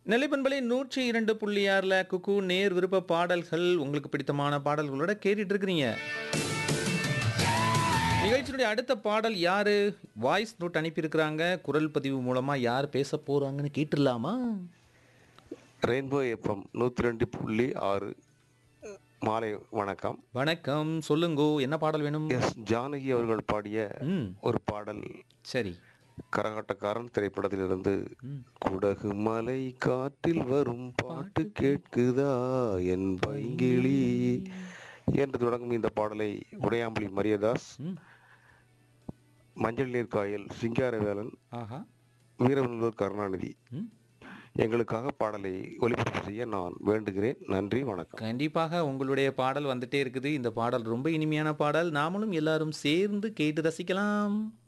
நிலைப்பண்பலை நூற்றி இரண்டு புள்ளி ஆறுல குக்கு நேர் விருப்ப பாடல்கள் உங்களுக்கு பிடித்தமான பாடல்களோட கேட்டுட்டு இருக்கிறீங்க நிகழ்ச்சியினுடைய அடுத்த பாடல் யாரு வாய்ஸ் நோட் அனுப்பியிருக்கிறாங்க குரல் பதிவு மூலமா யார் பேச போறாங்கன்னு கேட்டுடலாமா ரெயின்போ எஃப்எம் நூற்றி ரெண்டு புள்ளி ஆறு மாலை வணக்கம் வணக்கம் சொல்லுங்கோ என்ன பாடல் வேணும் எஸ் ஜானகி அவர்கள் பாடிய ம் ஒரு பாடல் சரி கரகாட்டக்காரன் திரைப்படத்திலிருந்து குடகு மலை காற்றில் வரும் பாட்டு கேட்குதா என் பைங்கிளி என்று தொடங்கும் இந்த பாடலை உடையாம்புலி மரியதாஸ் ம் மஞ்சள் நீர் காயல் சிங்காரவேலன் ஆஹா வீரவனூர் கருணாநிதி ம் எங்களுக்காக பாடலை ஒளிபரப்பு செய்ய நான் வேண்டுகிறேன் நன்றி வணக்கம் கண்டிப்பாக உங்களுடைய பாடல் வந்துட்டே இருக்குது இந்த பாடல் ரொம்ப இனிமையான பாடல் நாமளும் எல்லாரும் சேர்ந்து கேட்டு ரசிக்கலாம்